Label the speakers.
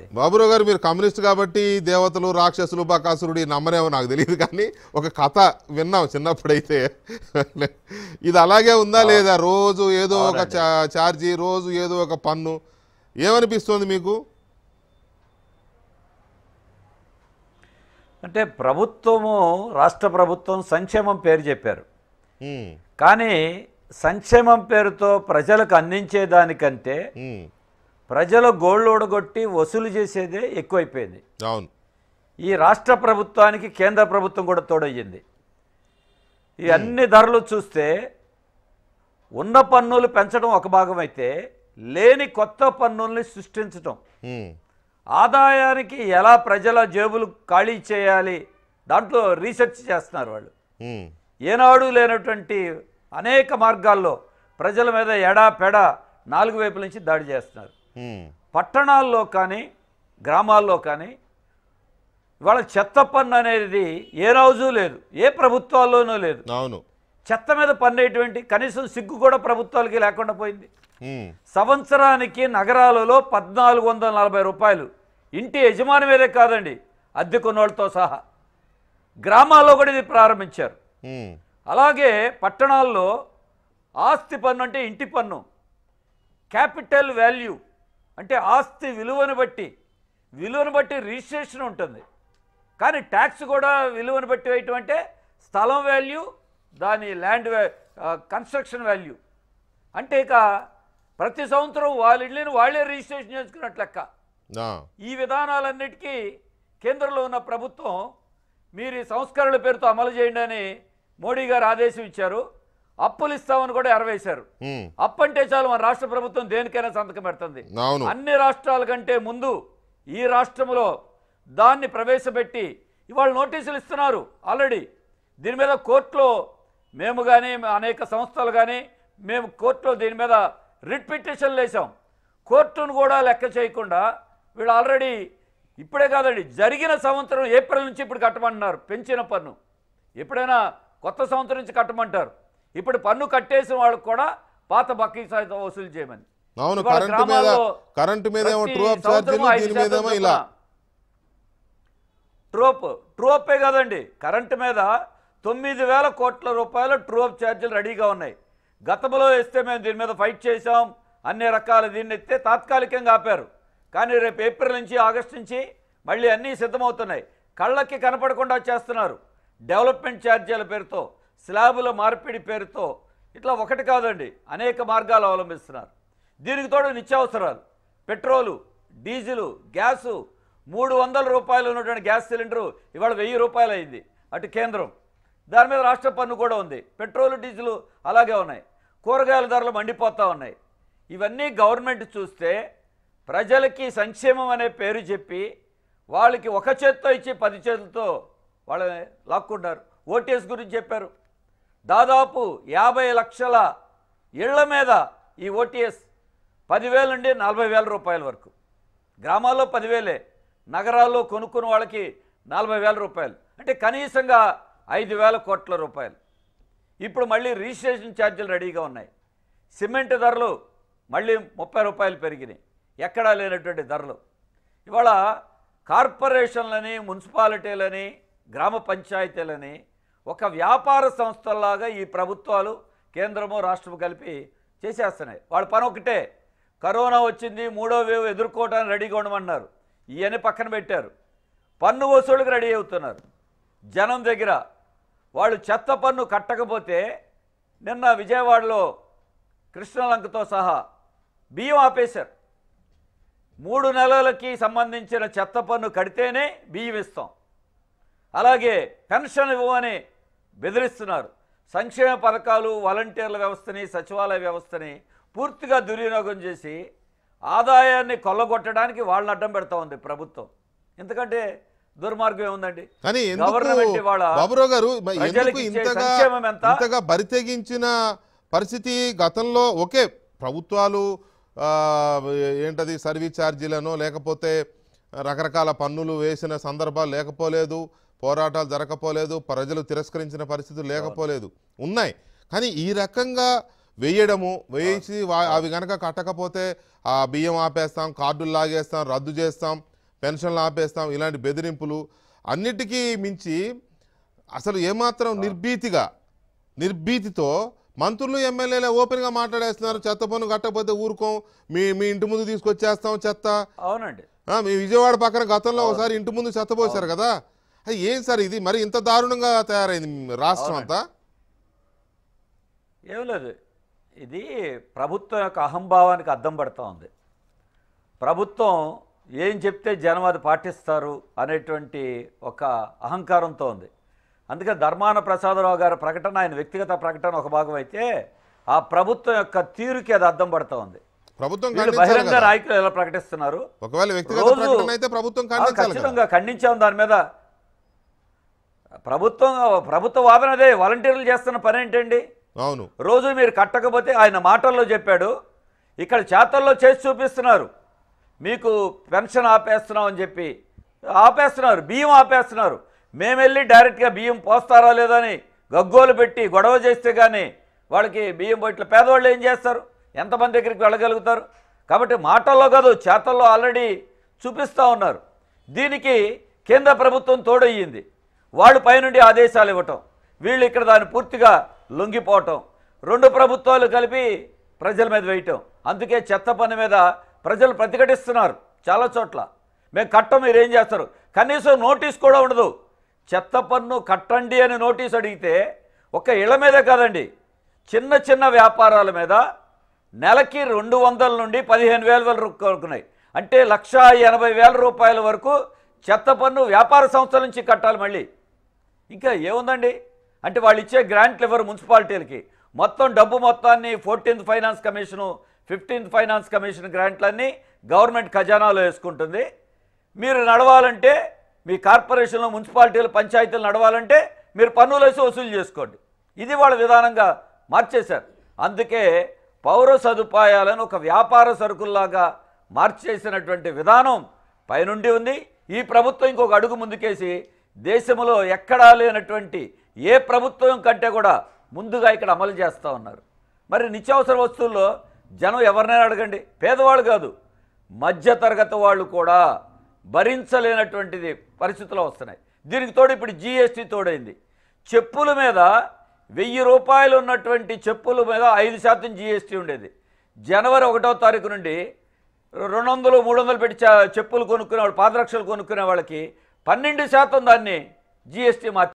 Speaker 1: బాబురావు గారు మీరు కమ్యూనిస్ట్ కాబట్టి దేవతలు రాక్షసులు బకాసురుడు ఈ నమ్మనేమో నాకు తెలియదు కానీ ఒక కథ విన్నాం చిన్నప్పుడైతే ఇది అలాగే ఉందా లేదా రోజు ఏదో ఒక
Speaker 2: అవునండి.
Speaker 1: చా- ఛార్జీ రోజు ఏదో ఒక పన్ను ఏమనిపిస్తోంది మీకు
Speaker 2: అంటే ప్రభుత్వము రాష్ట్ర ప్రభుత్వం సంక్షేమం పేరు చెప్పారు
Speaker 1: ఉమ్,
Speaker 2: కానీ సంక్షేమం పేరుతో ప్రజలకు అందించేదానికంటే
Speaker 1: ఉమ్,
Speaker 2: ప్రజలు గోళ్ళు ఓడగొట్టి వసూలు చేసేదే ఎక్కువైపోయింది
Speaker 1: అవును
Speaker 2: ఈ రాష్ట్ర ప్రభుత్వానికి కేంద్ర ప్రభుత్వం కూడా తోడయ్యింది ఈ అన్ని ధరలు చూస్తే ఉన్న పన్నులు పెంచడం ఒక భాగం అయితే లేని కొత్త పన్నుల్ని సృష్టించడం
Speaker 1: ఉమ్,
Speaker 2: ఆదాయానికి ఎలా ప్రజల జేబులు ఖాళీ చేయాలి దాంట్లో రీసెర్చ్ చేస్తున్నారు వాళ్ళు
Speaker 1: ఉమ్,
Speaker 2: ఏనాడు లేనటువంటి అనేక మార్గాల్లో ప్రజల మీద ఎడా పెడ నాలుగు వైపుల నుంచి దాడి చేస్తున్నారు
Speaker 1: ఉమ్,
Speaker 2: పట్టణాల్లో కానీ గ్రామాల్లో కానీ ఇవాళ చెత్త పన్ను అనేది ఏ రోజు లేదు ఏ ప్రభుత్వాల్లోనూ లేదు
Speaker 1: అవును
Speaker 2: చెత్త మీద పన్నేటువంటి కనీసం సిగ్గు కూడా ప్రభుత్వాలకి లేకుండా పోయింది
Speaker 1: ఉమ్,
Speaker 2: సంవత్సరానికి నగరాలలో పద్నాలుగు వందల నలభై రూపాయలు ఇంటి యజమాని మీదే కాదండి అద్దె కొన్నోళ్ళతో సహా గ్రామాల్లో కూడా ఇది ప్రారంభించారు
Speaker 1: ఉమ్,
Speaker 2: అలాగే పట్టణాల్లో ఆస్తి పన్ను అంటే ఇంటి పన్ను క్యాపిటల్ వాల్యూ అంటే ఆస్తి విలువను బట్టి విలువను బట్టి రిజిస్ట్రేషన్ ఉంటుంది కానీ ట్యాక్స్ కూడా విలువను బట్టి వేయటం అంటే స్థలం వాల్యూ దాని ల్యాండ్ కన్స్ట్రక్షన్ వాల్యూ అంటే ఇక ప్రతి సంవత్సరం వాళ్ళ ఇళ్ళని వాళ్ళే రిజిస్ట్రేషన్ చేసుకున్నట్లు లెక్క
Speaker 1: ఆ,
Speaker 2: ఈ విధానాలన్నిటికీ కేంద్రంలో ఉన్న ప్రభుత్వం మీరు ఈ సంస్కరణల పేరుతో అమలు చేయండి అని మోడీ గారు ఆదేశం ఇచ్చారు అప్పులు ఇస్తామని కూడా ఎరవేశారు
Speaker 1: ఉమ్,
Speaker 2: అప్పు అంటే చాలు మన రాష్ట్ర ప్రభుత్వం దేనికైనా సంతకం పెడుతుంది
Speaker 1: అవును
Speaker 2: అన్ని రాష్ట్రాల కంటే ముందు ఈ రాష్ట్రంలో దాన్ని ప్రవేశపెట్టి ఇవాళ నోటీసులు ఇస్తున్నారు ఆల్రెడీ దీని మీద కోర్టులో మేము కానీ అనేక సంస్థలు కానీ మేము కోర్టులో దీని మీద రిట్ పిటిషన్లు వేసాం కోర్టును కూడా లెక్క చేయకుండా వీళ్ళు ఆల్రెడీ ఇప్పుడే కాదండి జరిగిన సంవత్సరం ఏప్రిల్ నుంచి ఇప్పుడు కట్టమంటున్నారు పెంచిన పన్ను ఎప్పుడైనా కొత్త సంవత్సరం నుంచి కట్టమంటారు ఇప్పుడు పన్ను కట్టేసిన వాళ్ళకు కూడా పాత బక్కీ సైతం వసూలు చేయమని
Speaker 1: అవును
Speaker 2: ఇవాళ
Speaker 1: కరెంటు మీద
Speaker 2: గ్రామాల్లో
Speaker 1: కరెంటు మీద ఏమో
Speaker 2: ప్రతి
Speaker 1: ట్రూ అప్
Speaker 2: సంవత్సరం
Speaker 1: ఛార్జీలు
Speaker 2: ఐదు
Speaker 1: దీని
Speaker 2: శాతం
Speaker 1: మీదేమో ఇలా
Speaker 2: చొప్పున. ట్రోప్ ట్రోపే కదండి కరెంటు మీద తొమ్మిది వేల కోట్ల రూపాయల ట్రోప్ ఛార్జీలు రెడీగా ఉన్నాయి గతంలో వేస్తే మేము దీని మీద ఫైట్ చేసాం అన్ని రకాల దీన్ని ఎత్తే తాత్కాలికంగా ఆపారు కానీ రేపు ఏప్రిల్ నుంచి ఆగస్టు నుంచి మళ్ళీ అన్నీ సిద్ధమవుతున్నాయి కళ్ళకి కనపడకుండా చేస్తున్నారు డెవలప్మెంట్ ఛార్జీల పేరుతో స్లాబుల మార్పిడి పేరుతో ఇట్లా ఒకటి కాదండి అనేక మార్గాలు అవలంబిస్తున్నారు దీనికి తోడు నిత్యావసరాలు పెట్రోలు డీజిలు గ్యాసు మూడు వందల రూపాయలు ఉన్నటువంటి గ్యాస్ సిలిండరు ఇవాళ వెయ్యి రూపాయలు అయింది అటు కేంద్రం దాని మీద రాష్ట్ర పన్ను కూడా ఉంది పెట్రోల్ డీజిల్ అలాగే ఉన్నాయి కూరగాయల ధరలు మండిపోతూ ఉన్నాయి ఇవన్నీ గవర్నమెంట్ చూస్తే ప్రజలకి సంక్షేమం అనే పేరు చెప్పి వాళ్ళకి ఒక చేత్తో ఇచ్చి పది చేతులతో వాళ్ళని లాక్కుంటారు ఓటీఎస్ గురించి చెప్పారు దాదాపు యాభై లక్షల ఇళ్ల మీద ఈ ఓటీఎస్ పదివేల నుండి నలభై వేల రూపాయల వరకు గ్రామాల్లో పదివేలే నగరాల్లో కొనుక్కున్న వాళ్ళకి నలభై వేల రూపాయలు అంటే కనీసంగా ఐదు వేల కోట్ల రూపాయలు ఇప్పుడు మళ్ళీ రిజిస్ట్రేషన్ ఛార్జీలు రెడీగా ఉన్నాయి సిమెంట్ ధరలు మళ్ళీ ముప్పై రూపాయలు పెరిగినాయి ఎక్కడా లేనటువంటి ధరలు ఇవాళ కార్పొరేషన్లని మున్సిపాలిటీలని గ్రామ పంచాయతీలని ఒక వ్యాపార సంస్థల్లాగా ఈ ప్రభుత్వాలు కేంద్రము రాష్ట్రము కలిపి చేసేస్తున్నాయి వాళ్ళ పని ఒకటే కరోనా వచ్చింది మూడో వేవ్ ఎదుర్కోవడానికి రెడీగా ఉండమన్నారు ఇవన్నీ పక్కన పెట్టారు పన్ను వసూలుకు రెడీ అవుతున్నారు జనం దగ్గర వాళ్ళు చెత్త పన్ను కట్టకపోతే నిన్న విజయవాడలో కృష్ణలంకతో సహా బియ్యం ఆపేశారు మూడు నెలలకి సంబంధించిన చెత్త పన్ను కడితేనే బియ్యం ఇస్తాం అలాగే పెన్షన్ ఇవ్వమని బెదిరిస్తున్నారు సంక్షేమ పథకాలు వాలంటీర్ల వ్యవస్థని సచివాలయ వ్యవస్థని పూర్తిగా దుర్వినియోగం చేసి ఆదాయాన్ని కొల్లగొట్టడానికి వాళ్ళని అడ్డం పెడతా ఉంది ప్రభుత్వం ఎందుకంటే దుర్మార్గం ఏముందండి
Speaker 1: కానీ ఎందుకు
Speaker 2: గవర్నమెంట్ ఇవాళ
Speaker 1: బాబురావు గారు మ- ఎందుకు
Speaker 2: ప్రజలకు ఇచ్చే
Speaker 1: ఇంతగా
Speaker 2: సంక్షేమం ఎంత?
Speaker 1: ఇంతగా బరితెగించిన పరిస్థితి గతంలో ఓకే ప్రభుత్వాలు ఆ, ఏంటది సర్వీస్ ఛార్జీలను లేకపోతే రకరకాల పన్నులు వేసిన సందర్భాలు లేకపోలేదు పోరాటాలు జరగకపోలేదు ప్రజలు తిరస్కరించిన పరిస్థితులు లేకపోలేదు ఉన్నాయి కానీ ఈ రకంగా వేయడము వేసి వా- అవి గనక కట్టకపోతే ఆ బియ్యం ఆపేస్తాం కార్డులు లాగేస్తాం రద్దు చేస్తాం పెన్షన్లు ఆపేస్తాం ఇలాంటి బెదిరింపులు అన్నిటికీ మించి అసలు ఏమాత్రం నిర్భీతిగా నిర్భీతితో మంత్రులు ఎమ్మెల్యేలే ఓపెన్గా మాట్లాడేస్తున్నారు చెత్త పన్ను కట్టకపోతే ఊరుకోం మీ మీ ఇంటి ముందు తీసుకొచ్చేస్తాం చెత్త
Speaker 2: అవునండి
Speaker 1: ఆ, మీ విజయవాడ పక్కన గతంలో ఒకసారి ఇంటి ముందు చెత్త పోసారు కదా అది ఏం సార్ ఇది మరి ఇంత దారుణంగా తయారైంది మీ రాష్ట్రం అంతా
Speaker 2: ఏం లేదు ఇది ప్రభుత్వం యొక్క అహంభావానికి అద్దం పడుతూ ఉంది ప్రభుత్వం ఏం చెప్తే జనం అది పాటిస్తారు అనేటువంటి ఒక అహంకారంతో ఉంది అందుకే ధర్మాన ప్రసాదరావు గారి ప్రకటన ఆయన వ్యక్తిగత ప్రకటన ఒక భాగం అయితే ఆ ప్రభుత్వం యొక్క తీరుకి అది అద్దం పడుతూ ఉంది
Speaker 1: ప్రభుత్వం
Speaker 2: వీళ్ళు
Speaker 1: ఖండించాలి
Speaker 2: బహిరంగ
Speaker 1: కదా
Speaker 2: నాయకులు ఎలా ప్రకటిస్తున్నారు
Speaker 1: ఒకవేళ వ్యక్తిగత
Speaker 2: రోజు-
Speaker 1: ప్రకటన అయితే ప్రభుత్వం
Speaker 2: ఆ,
Speaker 1: ఖండించాలి కదా
Speaker 2: ఖచ్చితంగా ఖండించాం దాని మీద ప్రభుత్వం ప్రభుత్వ వాదన అదే వాలంటీర్లు చేస్తున్న పని ఏంటండి
Speaker 1: అవును
Speaker 2: రోజు మీరు కట్టకపోతే ఆయన మాటల్లో చెప్పాడు ఇక్కడ చేతల్లో చేసి చూపిస్తున్నారు మీకు పెన్షన్ ఆపేస్తున్నాం అని చెప్పి ఆపేస్తున్నారు బియ్యం ఆపేస్తున్నారు మేము వెళ్ళి డైరెక్ట్గా బియ్యం పోస్తారా లేదని గగ్గోలు పెట్టి గొడవ చేస్తే కానీ వాళ్ళకి బియ్యం పోయిట్ల పేదవాళ్ళు ఏం చేస్తారు ఎంతమంది దగ్గరికి వెళ్ళగలుగుతారు కాబట్టి మాటల్లో కాదు చేతల్లో ఆల్రెడీ చూపిస్తూ ఉన్నారు దీనికి కేంద్ర ప్రభుత్వం తోడయ్యింది వాళ్ళు పైనుండి ఆదేశాలు ఇవ్వటం వీళ్ళు ఇక్కడ దాన్ని పూర్తిగా లొంగిపోవటం రెండు ప్రభుత్వాలు కలిపి ప్రజల మీద వేయటం అందుకే చెత్త పన్ను మీద ప్రజలు ప్రతిఘటిస్తున్నారు చాలా చోట్ల మేము కట్టం మీరు ఏం చేస్తారు కనీసం నోటీస్ కూడా ఉండదు చెత్త పన్ను కట్టండి అని నోటీస్ అడిగితే ఒక ఇళ్ల మీదే కాదండి చిన్న చిన్న వ్యాపారాల మీద నెలకి రెండు వందల నుండి పదిహేను వేల వేల వరకున్నాయి అంటే లక్ష ఎనభై వేల రూపాయల వరకు చెత్త పన్ను వ్యాపార సంస్థల నుంచి కట్టాలి మళ్ళీ ఇంకా ఏముందండి అంటే వాళ్ళు ఇచ్చే గ్రాంట్లు ఇవ్వరు మున్సిపాలిటీలకి మొత్తం డబ్బు మొత్తాన్ని fourteenth finance commission fifteenth finance commission గ్రాంట్లన్నీ గవర్నమెంట్ ఖజానాలో వేసుకుంటుంది మీరు నడవాలంటే మీ కార్పొరేషన్లో మున్సిపాలిటీలు పంచాయతీలు నడవాలంటే మీరు పన్నులు వేసి వసూలు చేసుకోండి ఇది వాళ్ళ విధానంగా మార్చేశారు అందుకే పౌర సదుపాయాలను ఒక వ్యాపార సరుకుల్లాగా మార్చేసినటువంటి విధానం పైనుండి ఉంది ఈ ప్రభుత్వం ఇంకొక అడుగు ముందుకేసి దేశంలో ఎక్కడా లేనటువంటి ఏ ప్రభుత్వం కంటే కూడా ముందుగా ఇక్కడ అమలు చేస్తూ ఉన్నారు మరి నిత్యావసర వస్తువుల్లో జనం ఎవరినైనా అడగండి పేదవాళ్ళు కాదు మధ్యతరగతి వాళ్ళు కూడా భరించలేనటువంటిది పరిస్థితులు వస్తున్నాయి దీనికి తోడు ఇప్పుడు జీఎస్టీ తోడైంది చెప్పుల మీద వెయ్యి రూపాయలు ఉన్నటువంటి చెప్పుల మీద ఐదు శాతం జీఎస్టీ ఉండేది జనవరి ఒకటో తారీఖు నుండి రెండు వందలు మూడు వందలు పెట్టి చ- చెప్పులు కొనుక్కునే వాళ్ళు పాదరక్షలు కొనుక్కునే వాళ్ళకి పన్నెండు శాతం దాన్ని జీఎస్టీ మార్చి